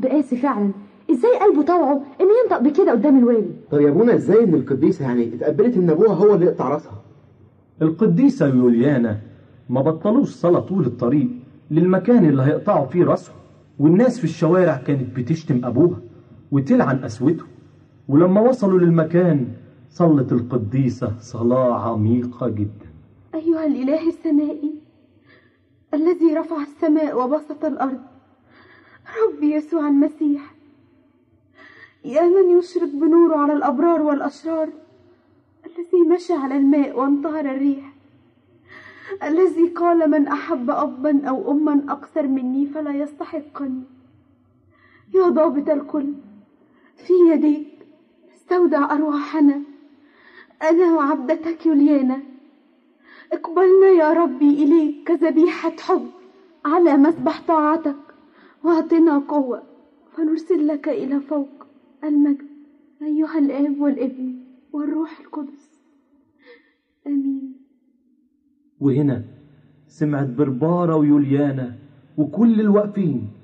اب قاسي فعلا ازاي قلبه طوعه انه ينطق بكده قدام الوالي طب يا ابونا ازاي ان القديسه يعني اتقبلت ان ابوها هو اللي يقطع راسها القديسة يوليانا ما بطلوش صلاة طول الطريق للمكان اللي هيقطعوا فيه راسه والناس في الشوارع كانت بتشتم أبوها وتلعن قسوته ولما وصلوا للمكان صلت القديسة صلاة عميقة جدا أيها الإله السمائي الذي رفع السماء وبسط الأرض ربي يسوع المسيح يا من يشرق بنوره على الأبرار والأشرار الذي مشى على الماء وانتهر الريح الذي قال من أحب أبا أو أما أكثر مني فلا يستحقني يا ضابط الكل في يديك استودع أرواحنا أنا وعبدتك يوليانا اقبلنا يا ربي إليك كذبيحة حب على مسبح طاعتك واعطنا قوة فنرسل لك إلى فوق المجد أيها الآب والابن والروح القدس آمين وهنا سمعت بربارة ويوليانا وكل الواقفين